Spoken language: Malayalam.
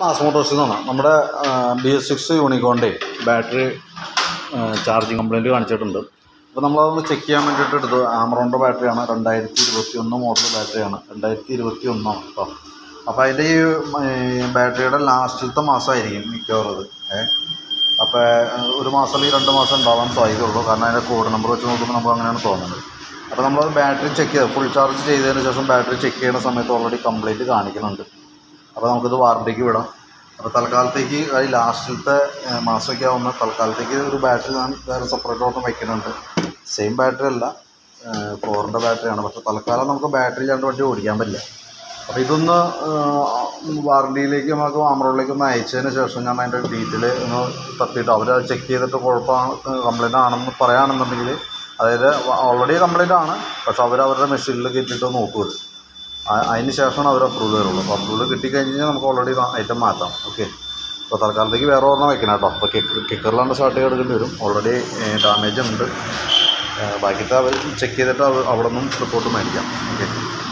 മാസ് മോട്ടോഴ്സിൽ നിന്നാണ് നമ്മുടെ ബി എസ് സിക്സ് യൂണിക്കോണിൻ്റെ ബാറ്ററി ചാർജിങ് കംപ്ലയിൻറ്റ് കാണിച്ചിട്ടുണ്ട് അപ്പോൾ നമ്മളതൊന്ന് ചെക്ക് ചെയ്യാൻ വേണ്ടിയിട്ട് എടുത്തു ആമറോണിൻ്റെ ബാറ്ററിയാണ് രണ്ടായിരത്തി ഇരുപത്തി ഒന്ന് മോഡൽ ബാറ്ററിയാണ് രണ്ടായിരത്തി ഇരുപത്തി ഒന്നാണ് കേട്ടോ അപ്പോൾ അതിൻ്റെ ഈ ഏർ, ബാറ്ററിയുടെ ലാസ്റ്റത്തെ മാസമായിരിക്കും മിക്കവാറും അത് ഏ അപ്പോൾ ഒരു മാസം അല്ലെങ്കിൽ രണ്ട് മാസം ഉണ്ടാവാൻ സാധ്യതയുള്ളൂ കാരണം അതിൻ്റെ കോഡ് നമ്പർ വെച്ച് നോക്കുമ്പോൾ നമുക്ക് അങ്ങനെയാണ് തോന്നുന്നത് അപ്പോൾ നമ്മളത് ബാറ്ററി ചെക്ക് ചെയ്ത് ഫുൾ ചാർജ് ചെയ്തതിന് ശേഷം ബാറ്ററി ചെക്ക് ചെയ്യുന്ന സമയത്ത് ഓൾറെഡി കംപ്ലൈൻറ്റ് കാണിക്കുന്നുണ്ട് അപ്പോൾ നമുക്കിത് വാറണ്ടിക്ക് വിടാം അപ്പോൾ തൽക്കാലത്തേക്ക് ഈ ലാസ്റ്റിലത്തെ ഏഹ്, മാസമൊക്കെ ആവുന്ന തൽക്കാലത്തേക്ക് ഒരു ബാറ്ററി ഞാൻ വേറെ സെപ്പറേറ്റ് ഓട്ടം വയ്ക്കുന്നുണ്ട് സെയിം ബാറ്ററി അല്ല ഫോറിൻ്റെ ബാറ്ററിയാണ് പക്ഷേ തൽക്കാലം നമുക്ക് ബാറ്ററി ഇല്ലാണ്ട് വണ്ടി ഓടിക്കാൻ പറ്റില്ല അപ്പോൾ ഇതൊന്ന് വാറണ്ടിയിലേക്ക് നമുക്ക് ആമറോളിലേക്ക് ഒന്ന് അയച്ചതിന് ശേഷം ഞാൻ അതിൻ്റെ ഡീറ്റെയിൽ ഒന്ന് തപ്പിയിട്ട് അവർ ചെക്ക് ചെയ്തിട്ട് കുഴപ്പമാണ് കംപ്ലൈൻ്റ് ആണെന്ന് പറയുകയാണെന്നുണ്ടെങ്കിൽ അതായത് ഓൾറെഡി കംപ്ലൈൻ്റ് ആണ് പക്ഷെ അവർ അവരുടെ മെഷീനിൽ കയറ്റിയിട്ട് നോക്കുമത് അതിന് ശേഷമാണ് അവർ അപ്രൂവൽ വരുള്ളൂ അപ്പോൾ അപ്രൂവൽ കിട്ടിക്കഴിഞ്ഞ് കഴിഞ്ഞാൽ നമുക്ക് ഓൾറെഡി ഐറ്റം മാറ്റാം ഓക്കെ അപ്പോൾ തൽക്കാലത്തേക്ക് വേറെ ഒരെണ്ണം വെക്കണം കേട്ടോ അപ്പോൾ കിക്കർ കിക്കറിലാണ് സ്റ്റാർട്ട് ചെയ്ത് എടുക്കേണ്ടി വരും ഓൾറെഡി ഡാമേജ് ഉണ്ട് ഏഹ് ബാക്കിത്തെ അവർ ചെക്ക് ചെയ്തിട്ട് അവ- അവിടെ നിന്നും റിപ്പോർട്ട് മേടിക്കാം ഓക്കെ